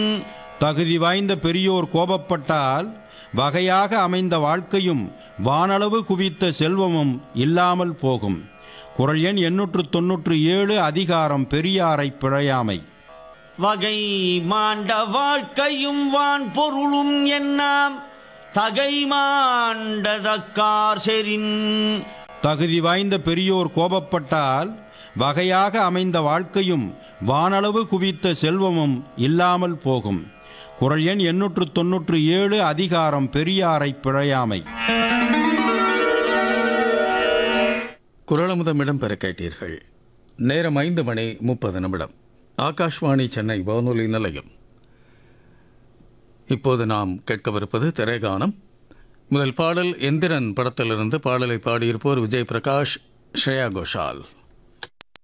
தகுதி வாய்ந்த பெரியோர் கோபப்பட்டால் வகையாக அமைந்த வாழ்க்கையும் வானளவு குவித்த செல்வமும் இல்லாமல் போகும் குரல் எண் எண்ணூற்று தொன்னூற்று ஏழு அதிகாரம் பெரியாரை பிழையாமை வகை மாண்ட வாழ்க்கையும் வான் பொருளும் என்னாம் தகை மாண்டதக்கார் செரின் தகுதி வாய்ந்த பெரியோர் கோபப்பட்டால் வகையாக அமைந்த வாழ்க்கையும் வானளவு குவித்த செல்வமும் இல்லாமல் போகும் குரல் எண் எண்ணூற்று தொன்னூற்று ஏழு அதிகாரம் பெரியாரை பிழையாமை குரலமுதம் இடம்பெற கேட்டீர்கள் நேரம் ஐந்து மணி முப்பது நிமிடம் ஆகாஷ்வாணி சென்னை வானொலி நிலையம் இப்போது நாம் கேட்கவிருப்பது திரைகானம் முதல் பாடல் எந்திரன் படத்திலிருந்து பாடலை பாடியிருப்போர் விஜய் பிரகாஷ் ஸ்ரேயா கோஷால்